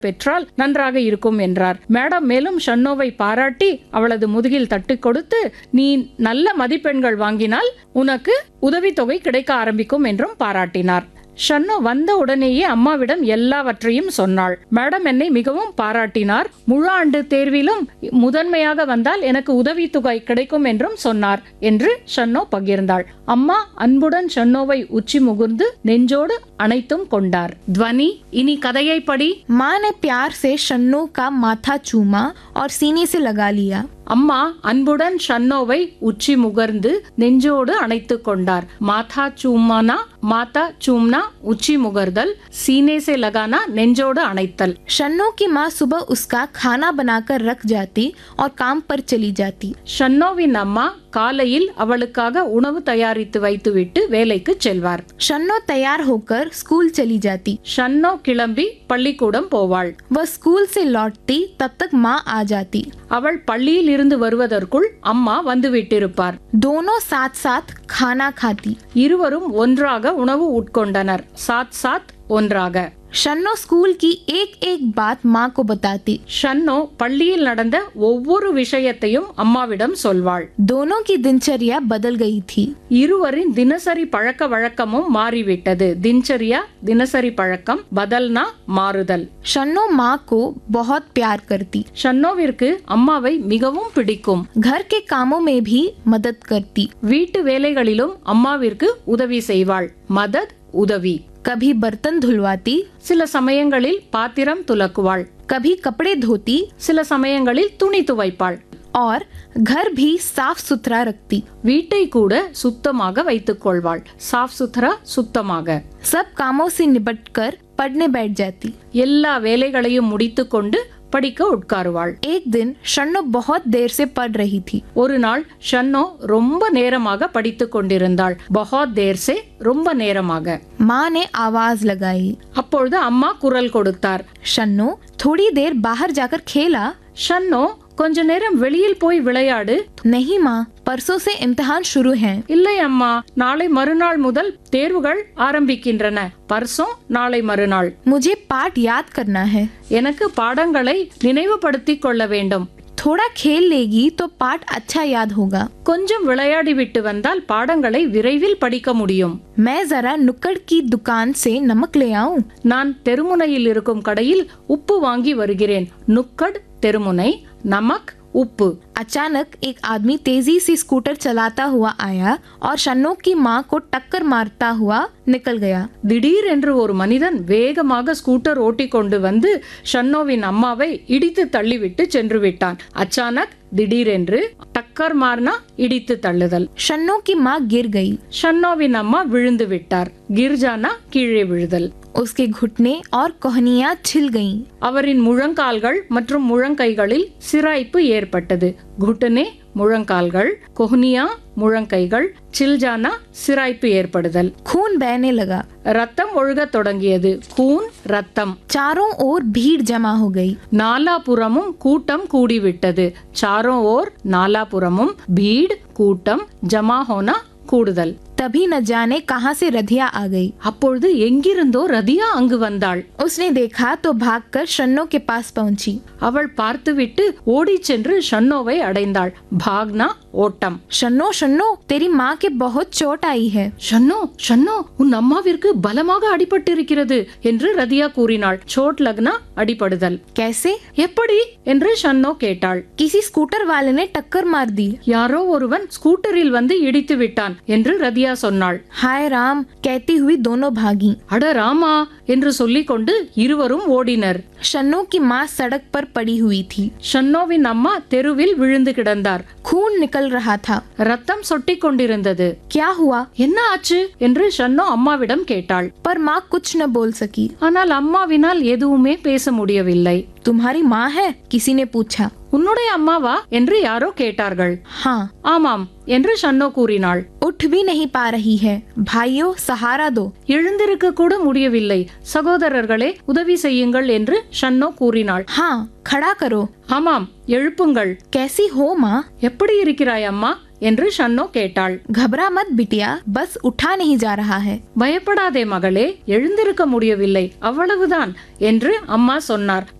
பெற்றால் நன்றாக இருக்கும் என்றார் மேடம் மேலும் ஷன்னோவை பாராட்டி அவளது முதுகில் தட்டி கொடுத்து நீ நல்ல மதிப்பெண்கள் வாங்கினால் உனக்கு உதவித்தொகை கிடைக்க ஆரம்பிக்கும் என்றும் பாராட்டினார் ஷன்னோ வந்த உடனேயே அம்மாவிடம் எல்லாவற்றையும் சொன்னாள் மேடம் என்னை மிகவும் பாராட்டினார் முழு ஆண்டு தேர்விலும் முதன்மையாக வந்தால் எனக்கு உதவித்தொகை கிடைக்கும் என்றும் சொன்னார் என்று ஷன்னோ பகிர்ந்தாள் அம்மா அன்புடன் ஷன்னோவை உச்சி முகுர்ந்து நெஞ்சோடு அணைத்தும் கொண்டார் துவனி இனி கதையை படி माँ ने प्यार से शन्नो का माथा चूमा और सीने से लगा लिया அம்மா அன்புடன் ஷன்னோவை உச்சி முகர்ந்து நெஞ்சோடு அணைத்து கொண்டார் மாதா சூமானா மாதா சூம்னா உச்சி முகர்தல் சீனேசே லகானா நெஞ்சோடு அணைத்தல் शन्नो की माँ सुबह उसका खाना बनाकर रख जाती और काम पर चली जाती ஷன்னோவின் அம்மா காலையில் அவளுக்காக உணவு தயாரித்து வைத்துவிட்டு வேலைக்கு செல்வார் शन्नो तैयार होकर स्कूल चली जाती ஷன்னோ கிளம்பி பள்ளிக்கூடம் போவாள் वह स्कूल से लौटती तब तक माँ आ जाती அவள் பள்ளியில் இருந்து வருவதற்குள் அம்மா வந்து விட்டிருப்பார் दोनों साथ साथ खाना खाती இருவரும் ஒன்றாக உணவு உட்கொண்டனர் சாத் சாத் ஒன்றாக शन्नो स्कूल की एक एक बात माँ को बताती ஷன்னோ பள்ளியில் நடந்த ஒவ்வொரு விஷயத்தையும் அம்மாவிடம் சொல்வாள் दोनों की दिनचर्या बदल गई थी இருவரின் தினசரி பழக்க வழக்கமும் மாறிவிட்டது தினச்சரியா தினசரி பழக்கம் பதல்னா மாறுதல் शन्नो माँ को बहुत प्यार करती ஷன்னோவிற்கு அம்மாவை மிகவும் பிடிக்கும் घर के कामों में भी मदद करती வீட்டு வேலைகளிலும் அம்மாவிற்கு உதவி செய்வாள் மதத் உதவி कभी बर्तन धुलवाती சில சமயங்களில் பாத்திரம் துலக்குவாள் कभी कपड़े धोती சில சமயங்களில் துணி துவைப்பாள் और घर भी साफ सुथरा रखती வீட்டை கூட சுத்தமாக வைத்துக் கொள்வாள் சாஃப் சுத்ரா சுத்தமாக सब कामों से निपटकर पढ़ने बैठ जाती எல்லா வேலைகளையும் முடித்துக்கொண்டு படிக்க உட்காருவாள் एक दिन शन्नो बहुत देर से पढ़ रही थी ஒரு நாள் ஷன்னோ ரொம்ப நேரமாக படித்துக் கொண்டிருந்தாள் பஹாத் தேர்சே ரொம்ப நேரமாக माँ ने आवाज लगाई அப்பொழுது அம்மா குரல் கொடுத்தார் शन्नो थोड़ी देर बाहर जाकर खेला ஷன்னோ கொஞ்ச நேரம் வெளியில் போய் விளையாடு नहीं माँ परसों से इम्तिहान शुरू हैं இல்லை அம்மா நாளை மறுநாள் முதல் தேர்வுகள் ஆரம்பிக்கின்றன பர்சோம் நாளை மறுநாள் मुझे पाठ याद करना है எனக்கு பாடங்களை நினைவுபடுத்திக் கொள்ள வேண்டும் थोड़ा खेल लेगी तो पाठ अच्छा याद होगा கொஞ்சம் விளையாடி விட்டு வந்தால் பாடங்களை விரைவில் படிக்க முடியும் मैं जरा नुक्कड़ की दुकान से नमक ले आऊं நான் தெருமுனையில் இருக்கும் கடையில் உப்பு வாங்கி வருகிறேன் நுக்கட் தெருமுனை நமக் உப்பு अचानक एक आदमी तेजी से स्कूटर चलाता हुआ आया और शन्नो की माँ को टक्कर मारता हुआ निकल गया திடீர் என்று ஒரு மனிதன் வேகமாக ஸ்கூட்டர் ஓட்டிக் கொண்டு வந்து ஷன்னோவின் அம்மாவை இடித்து தள்ளிவிட்டு சென்று விட்டான் அச்சானக் திடீரென்று டக்கர் மார்னா இடித்து தள்ளுதல் शन्नो की माँ गिर गई ஷன்னோவின் அம்மா விழுந்து விட்டார் கிர்ஜானா கீழே விழுதல் उसके घुटने और कोहनियां छिल गईं। அவரின் முழங்கால்கள் மற்றும் முழங்கைகளில் சிராய்ப்பு ஏற்பட்டது குட்டனே முழங்கால்கள் கொஹ்னியா முழங்கைகள் சில்ஜானா சிராய்ப்பு ஏற்படுதல் खून बहने लगा ரத்தம் ஒழுகத் தொடங்கியது கூன் ரத்தம் चारों ओर भीड़ जमा हो गई நாலாபுறமும் கூட்டம் கூடிவிட்டது சாரோ ஓர் நாலாபுறமும் பீட் கூட்டம் ஜமா ஹோனா கூடுதல் तभी न जाने कहां से रधिया आ गई அப்பொழுது எங்கிருந்தோ ரதியா அங்கு வந்தாள் उसने देखा तो भागकर शन्नो के पास पहुंची அவள் பார்த்துவிட்டு ஓடிச் சென்று ஷன்னோவை அடைந்தாள் பாக்னா ஓட்டம் शन्नो शन्नो तेरी माँ के बहुत चोट आई है ஷன்னோ ஷன்னோ உன் அம்மாவிற்கு பலமாக அடிபட்டிருக்கிறது என்று ரதியா கூறினாள் சோட் லக்னா அடிபடுதல் कैसे எப்படி என்று ஷன்னோ கேட்டாள் किसी स्कूटर वाले ने टक्कर मार दी யாரோ ஒருவன் ஸ்கூட்டரில் வந்து இடித்து விட்டான் என்று ரதியா சொன்னாள் हाय राम कहती हुई दोनों भागी அட ராமா என்று சொல்லிக்கொண்டு இருவரும் ஓடினர் शन्नो की माँ सड़क पर पड़ी हुई थी ஷன்னோவின் அம்மா தெருவில் விழுந்து கிடந்தார் खून निकल रहा था ரத்தம் சொட்டிக் கொண்டிருந்தது क्या हुआ என்ன ஆச்சு என்று ஷன்னோ அம்மாவிடம் கேட்டாள் पर माँ कुछ न बोल सकी ஆனால் அம்மாவினால் எதுவுமே பேச முடியவில்லை तुम्हारी माँ है किसी ने पूछा உன்னுடைய அம்மாவா என்று யாரோ கேட்டார்கள் हाँ ஆமாம் என்று ஷன்னோ கூறினாள் उठ भी नहीं पा रही है भाइयों सहारा दो எழுந்திருக்க கூட முடியவில்லை சகோதரர்களே உதவி செய்யுங்கள் என்று ஷன்னோ கூறினாள் हाँ खड़ा करो ஆமாம் எழுப்புங்கள் कैसी हो माँ எப்படி இருக்கிறாய் அம்மா என்று ஷன்னோ கேட்டாள் घबरा मत बिटिया बस उठा नहीं जा रहा है பயப்படாதே மகளே எழுந்திருக்க முடியவில்லை அவ்வளவுதான் என்று அம்மா சொன்னார்